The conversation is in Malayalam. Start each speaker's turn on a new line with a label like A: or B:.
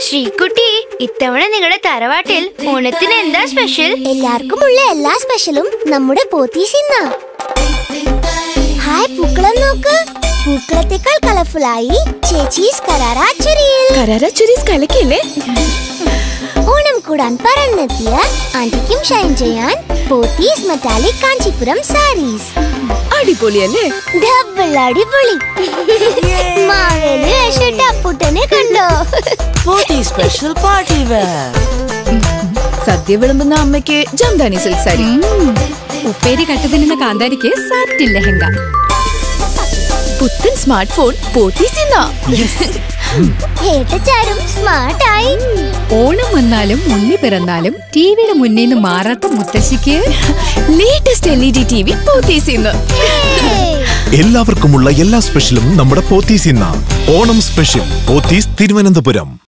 A: ശ്രീകുട്ടി ഇത്തവണ നിങ്ങളുടെ തറവാട്ടിൽ ഓണത്തിന് എന്താ സ്പെഷ്യൽ
B: എല്ലാവർക്കുമുള്ള എല്ലാ സ്പെഷ്യലും നമ്മുടെ പോത്തീസിന്ന ഹായ് പൂക്കളം നോക്ക് പൂക്കളത്തെക്കാൾ കളർഫുൾ ആയി ചേച്ചീസ് കരാറ ചുരിയിൽ
C: കരാര ചുരീസ് കളിക്കല്ലേ
B: ഓണം കൂടാൻ പറന്നെത്തിയ ആന്റിക്കും ഷൈൻ ചെയ്യാൻ പോത്തീസ് മെറ്റാലിക് കാഞ്ചിപുരം സാരീസ്
C: അടിപൊളിയല്ലേ
B: ഡബിൾ അടിപൊളി മാവേലി വേഷിട്ട് അപ്പൂട്ടനെ കണ്ടോ
D: പോത്തി സ്പെഷ്യൽ പാർട്ടി വെയർ
C: സദ്യ വിളമ്പുന്ന അമ്മയ്ക്ക് ജംദാനി സിൽക്ക് സാരി
E: ഉപ്പേരി കട്ടുതിന്നുന്ന കാന്താരിക്ക് സാറ്റിൽ ലെഹങ്ക
C: പുത്തൻ സ്മാർട്ട് ഫോൺ പോത്തീസിന്ന
B: ഏട്ടച്ചാരും സ്മാർട്ടായി
E: ഓണം വന്നാലും ഉണ്ണി പിറന്നാലും ടിവിയുടെ മുന്നിൽ നിന്ന് മാറാത്ത മുത്തശ്ശിക്ക്
C: latest L E D T V പോത്തീസിന്ന്
F: എല്ലാവർക്കുമുള്ള എല്ലാ സ്പെഷ്യലും നമ്മുടെ പോത്തീസ് ഇന്ന് ഓണം സ്പെഷ്യൽ പോത്തീസ് തിരുവനന്തപുരം